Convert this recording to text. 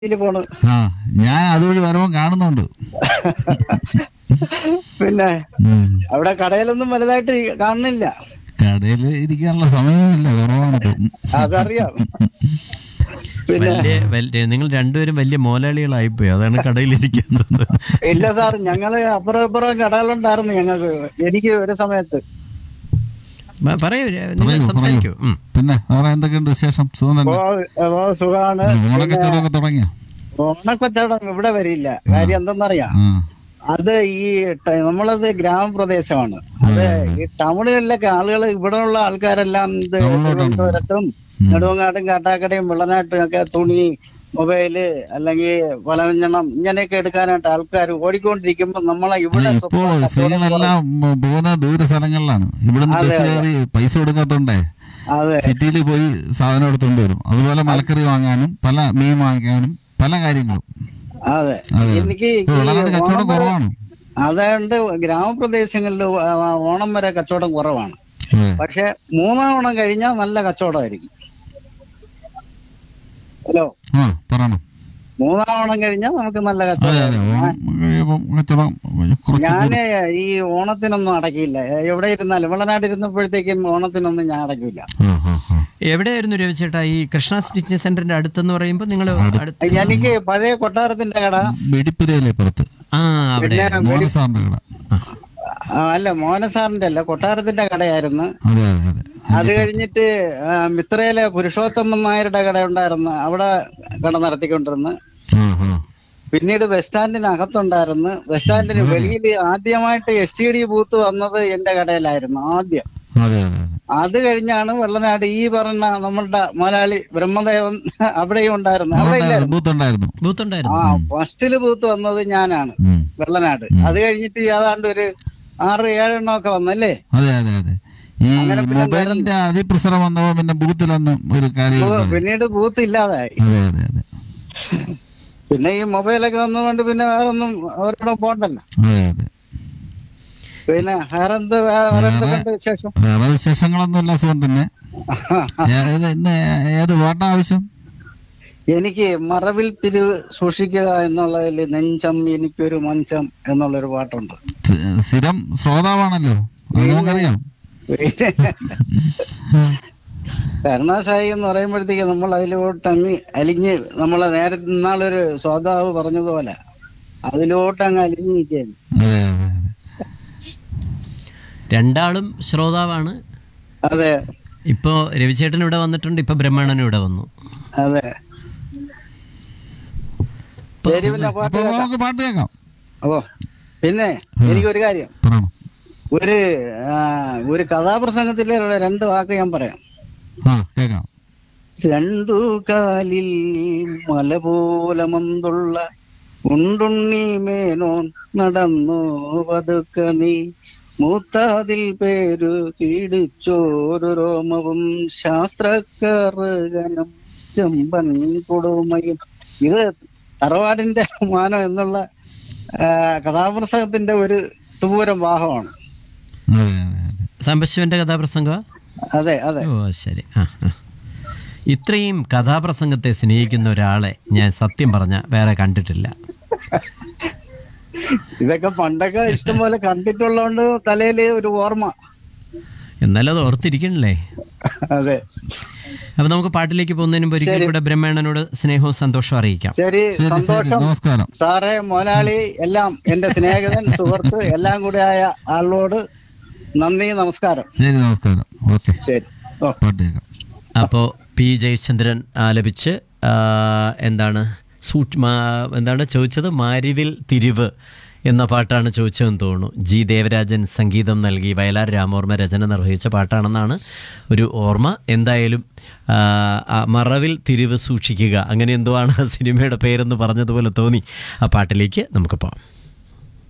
ഇതില് പോണ് ആ ഞാൻ അതുവഴി വരുമ്പോ കാണുന്നുണ്ട് പിന്നെ ഉം. അവിടെ കടയിലൊന്നും വലുതായിട്ട് കാണുന്നില്ല കടയിൽ ഇരിക്കാനുള്ള സമയമില്ല കുറവാണ് ഇപ്പം. അതറിയാം പിന്നെ വലിയ വലിയ നിങ്ങൾ രണ്ടുപേരും വലിയ മോലാളികളായിപ്പോയി അതാണ് കടയിലിരിക്കുന്നത് ഇല്ല സാർ ഞങ്ങള് അപ്പുറം ഇപ്പുറം കടകളുണ്ടായിരുന്നു ഞങ്ങൾക്ക് എനിക്ക് ഒരു സമയത്ത് മ- പറയൂ നിങ്ങൾ പറയൂ, സംസാരിക്കൂ ഉം. പിന്നെ വേറെ എന്തൊക്കെയുണ്ട് വിശേഷം സുഖം തന്നെ ഓ ഓ, സുഖാണ് ഓണക്കച്ചവടമൊക്കെ തുടങ്ങിയ ഓണക്കച്ചവടം ഇവിടെ വരില്ല കാര്യം എന്തെന്നറിയാം ആ അത് ഈ ട- നമ്മളത് ഗ്രാമപ്രദേശമാണ് അത് ഈ ടൗണുകളിലൊക്കെ ആളുകൾ ഇവിടെ ഉള്ള ആൾക്കാരെല്ലാം ഇത് ടൗണിലോട്ടാണ് തിരുവനന്തപുരത്തും നെടുവങ്ങാട്ടും കാട്ടാക്കടയും വെള്ളനാട്ടും ഒക്കെ തുണി മൊബൈല് അല്ലെങ്കിൽ പലവ്യഞ്ജനം ഇങ്ങനെയൊക്കെ എടുക്കാനായിട്ട് ആൾക്കാർ ഓടിക്കൊണ്ടിരിക്കുമ്പോ നമ്മളെ ഇവിടെ അല്ല ഇപ്പോ സ്വന്തം കച്ചവടം സ്ത്രീകളെല്ലാം ഉം, പോകുന്ന ദൂര സ്ഥലങ്ങളിലാണ് ഇവിടുന്ന് അതെ, ബസ് കയറി പൈസ കൊടുക്കാത്തോണ്ടേ അതെ സിറ്റിയിൽ പോയി സാധനം എടുത്തോണ്ട് വരും അതുപോലെ മലക്കറി വാങ്ങാനും പല മീൻ വാങ്ങാനും പല കാര്യങ്ങളും അതെ അതെ. എനിക്ക് ഇപ്പൊ വളരെ ഈ കച്ചവടം ഓണം വരെ- കുറവാണ് അതുകൊണ്ട് ഗ്രാമപ്രദേശങ്ങളിൽ ഓണം വരെ കച്ചവടം കുറവാണ് അതെ. പക്ഷെ മൂന്നാം ഓണം കഴിഞ്ഞാൽ നല്ല കച്ചവടമായിരിക്കും ഹലോ ആ പറയണം മൂന്നാം ഓണം കഴിഞ്ഞാൽ നമുക്ക് നല്ല അതെ അതെ കച്ചവടം ഓണം കഴിയുമ്പം കച്ചവടം കുറച്ച് ഞാന് ഈ ഓണത്തിനൊന്നും അടക്കില്ല എവിടെ ഇരുന്നാലും വെള്ളനാട് ഇരുന്നപ്പോഴത്തേക്കും ഓണത്തിനൊന്നും ഞാൻ അടക്കില്ല ആ, ആ, ആ. എവിടെയായിരുന്നു രവിചേട്ടാ ഈ കൃഷ്ണ സ്റ്റിച്ചിങ് സെന്ററിന്റെ അടുത്തെന്ന് പറയുമ്പോൾ നിങ്ങൾ അടുത്ത് എനിക്ക് പഴയ കൊട്ടാരത്തിന്റെ കട വെടിപ്പുരയിലെ പുറത്ത് ആ അവിടെ മോനസാറിന്റെ കട ആ, അല്ല മോനസാറിന്റെ അല്ല കൊട്ടാരത്തിന്റെ കടയായിരുന്നു അതെ അതെ അതെ അത് കഴിഞ്ഞിട്ട് ആ, മിത്രയിലെ പുരുഷോത്തമൻ നായരുടെ കട ഉണ്ടായിരുന്നു അവിടെ കട നടത്തിക്കൊണ്ടിരുന്നു ആ ആ പിന്നീട് ബസ് സ്റ്റാൻഡിന് അകത്തുണ്ടായിരുന്നു ബസ് സ്റ്റാൻഡിന് വെളിയിൽ ആദ്യമായിട്ട് എസ് ടി ഡി ബൂത്ത് വന്നത് എന്റെ കടയിലായിരുന്നു ആദ്യം അതെ അതെ അതെ അത് കഴിഞ്ഞാണ് വെള്ളനാട് ഈ പറഞ്ഞ നമ്മളുടെ മലയാളി ബ്രഹ്മദേവൻ അവിടെയും ഉണ്ടായിരുന്നു അവിടെ ഇല്ലായിരുന്നു ബൂത്ത് ഉണ്ടായിരുന്നു ബൂത്ത് ഉണ്ടായിരുന്നു ആ ഫസ്റ്റില് ബൂത്ത് വന്നത് ഞാനാണ് ഉം. വെള്ളനാട് അത് കഴിഞ്ഞിട്ട് ഏതാണ്ട് ഒരു ആറ് ഏഴെണ്ണം ഒക്കെ വന്നല്ലേ അതെ അതെ അതെ ഈ മൊബൈലിന്റെ അതിപ്രസരം വന്നപ്പോ പിന്നെ ബൂത്തിലൊന്നും ഒരു കാര്യം ഓ, പിന്നീട് ബൂത്ത് ഇല്ലാതായി അതെ അതെ അതെ പിന്നെ ഈ മൊബൈലൊക്കെ വന്നതുകൊണ്ട് പിന്നെ വേറെ ഒന്നും അവരോട് പോണ്ടല്ലോ അതെ അതെ പിന്നെ വേറെന്ത് വേറെ എന്തൊക്കെ വിശേഷം വേറെ വിശേഷങ്ങളൊന്നുമില്ല സുഖം തന്നെ ഏത് ഇന്ന് ഏത് പാട്ടാ ആവശ്യം എനിക്ക് മറവിൽ തിരിവ് സൂക്ഷിക്കുക എന്നുള്ളതിൽ നെഞ്ചം എനിക്കൊരു മഞ്ചം എന്നുള്ളൊരു പാട്ടുണ്ട് സ്ഥി- സ്ഥിരം ശ്രോതാവാണല്ലോ അത് നമുക്കറിയാം കരുണാസായി എന്ന് പറയുമ്പോഴത്തേക്ക് നമ്മൾ അതിലോട്ട് അങ്ങ് അലിഞ്ഞ് നമ്മളെ നേരെ ഇന്നാളൊരു ശ്രോതാവ് പറഞ്ഞതുപോലെ അതിലോട്ട് അങ്ങ് അലിഞ്ഞു നിൽക്കുകയാണ് അതെ അതെ അതെ രണ്ടാളും ശ്രോതാവാണ് അതെ ഇപ്പോ രവിചേട്ടൻ ഇവിടെ വന്നിട്ടുണ്ട് ഇപ്പൊ ബ്രഹ്മണനും ഇവിടെ വന്നു അതെ ശരി പിന്നെ പാട്ട് അപ്പൊ കേൾക്കാം. നമുക്ക് പാട്ട് കേൾക്കാം ഓ പിന്നെ എനിക്കൊരു കാര്യം പറയണം ഒരു ആ, ഒരു കഥാപ്രസംഗത്തിലെ രണ്ട് വാക്ക് ഞാൻ പറയാം ആ കേൾക്കാം രണ്ടു കാലിൽ മല പോലെ മന്തുള്ള ഉണ്ടുണ്ണി മേനോൻ നടന്നു പതുക്ക നീ മൂത്താതിൽ പേരു കീടിച്ചോരു രോമവും ശാസ്ത്രക്കറുകനും ചെമ്പൻ കൊടുമയും ഇത് തറവാടിന്റെ മാനം എന്നുള്ള ആ, കഥാപ്രസംഗത്തിന്റെ ഒരു തുപൂരം വാഹമാണ് അതെ അതെ അതെ സാംബശിവന്റെ കഥാപ്രസംഗ അതെ അതെ ഓ ശരി ആ ആ. ഇത്രയും കഥാപ്രസംഗത്തെ സ്നേഹിക്കുന്ന ഒരാളെ ഞാൻ സത്യം പറഞ്ഞ വേറെ കണ്ടിട്ടില്ല ഇതൊക്കെ പണ്ടൊക്കെ ഇഷ്ടംപോലെ കണ്ടിട്ടുള്ളതുകൊണ്ട് തലയില് ഒരു ഓർമ്മ എന്നാലും അത് ഓർത്തിരിക്കണല്ലേ അതെ അപ്പൊ നമുക്ക് പാട്ടിലേക്ക് പോകുന്നതിന് മുമ്പ് ഒരിക്കൽ കൂടെ ബ്രഹ്മേണനോട് സ്നേഹവും സന്തോഷവും അറിയിക്കാം ശരി ശരി ശരി സന്തോഷം നമസ്കാരം സാറേ മോലാളി എല്ലാം എന്റെ സ്നേഹിതൻ സുഹൃത്ത് എല്ലാം കൂടെ ആയ ആളോട് നന്ദി നമസ്കാരം ശരി നമസ്കാരം ഓക്കെ ശരി ഓ പാട്ട് കേൾക്കാം അപ്പോൾ പി ജയചന്ദ്രൻ ആലപിച്ച് ആ, എന്താണ് സൂട്ട് മാ- എന്താണ് ചോദിച്ചത് മാരിവിൽ തിരിവ് എന്ന പാട്ടാണ് ചോദിച്ചതെന്ന് തോന്നുന്നു ജി ദേവരാജൻ സംഗീതം നൽകി വയലാർ രാമോർമ്മ രചന നിർവഹിച്ച പാട്ടാണെന്നാണ് ഒരു ഓർമ്മ എന്തായാലും ആ, ആ മറവിൽ തിരിവ് സൂക്ഷിക്കുക അങ്ങനെ എന്തോ ആണ് ആ സിനിമയുടെ പേരെന്ന് പറഞ്ഞതുപോലെ തോന്നി ആ പാട്ടിലേക്ക് നമുക്ക് പോകാം